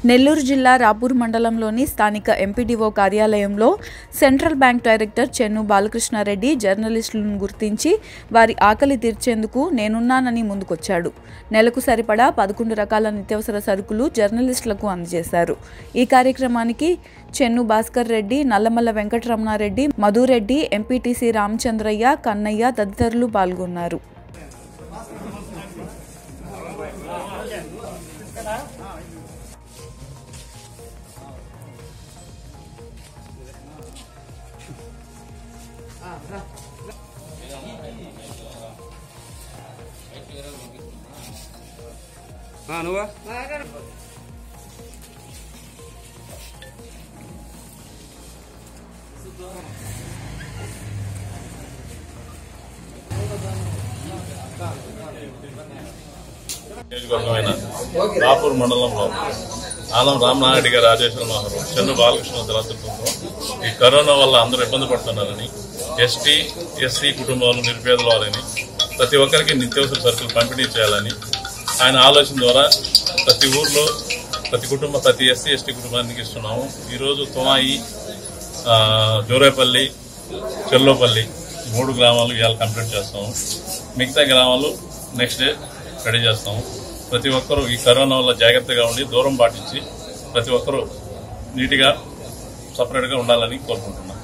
నెల్లూరు జిల్లా రాపూర్ మండలంలోని స్థానిక ఎంపీడీఓ కార్యాలయంలో central bank director Chennu Balakrishnareddy జర్నలిస్టులను గుర్తించి వారి ఆకలి తీర్చేందుకు నేనున్నానని ముందుకొచ్చాడు నెలకు సరిపడా పదకొండు రకాల నిత్యావసర సరుకులు జర్నలిస్టులకు అందజేశారు ఈ కార్యక్రమానికి చెన్ను భాస్కర్ రెడ్డి నల్లమల్ల వెంకటరమణారెడ్డి మధురెడ్డి ఎంపీటీసీ రామచంద్రయ్య కన్నయ్య తదితరులు పాల్గొన్నారు ఆ, నువ్వా నియోజకవర్గమైన రాపూర్ మండలంలో ఆనం రామనాయుడు గారి ఆదేశాల మేరకు చంద్ర బాలకృష్ణ నేతృత్వంలో ఈ కరోనా వల్ల అందరూ ఇబ్బంది పడుతున్నారని ఎస్టీ ఎస్సీ కుటుంబాలు నిరుపేదల వారని ప్రతి ఒక్కరికి నిత్యావసర సరుకులు పంపిణీ చేయాలని ఆయన ఆలోచన ద్వారా ప్రతి ఊర్లో ప్రతి కుటుంబం ప్రతి ఎస్సీ ఎస్టీ కుటుంబానికి ఇస్తున్నాము ఈరోజు తుమాయి ఆ, జోరేపల్లి చెల్లోపల్లి ఈ మూడు గ్రామాలు ఇవాళ కంప్లీట్ చేస్తాము మిగతా గ్రామాలు నెక్స్ట్ డే రెడీ చేస్తాము ప్రతి ఒక్కరూ ఈ కరోనా వల్ల జాగ్రత్తగా ఉండి దూరం పాటించి ప్రతి ఒక్కరూ నీట్గా సపరేట్గా ఉండాలని కోరుకుంటున్నాను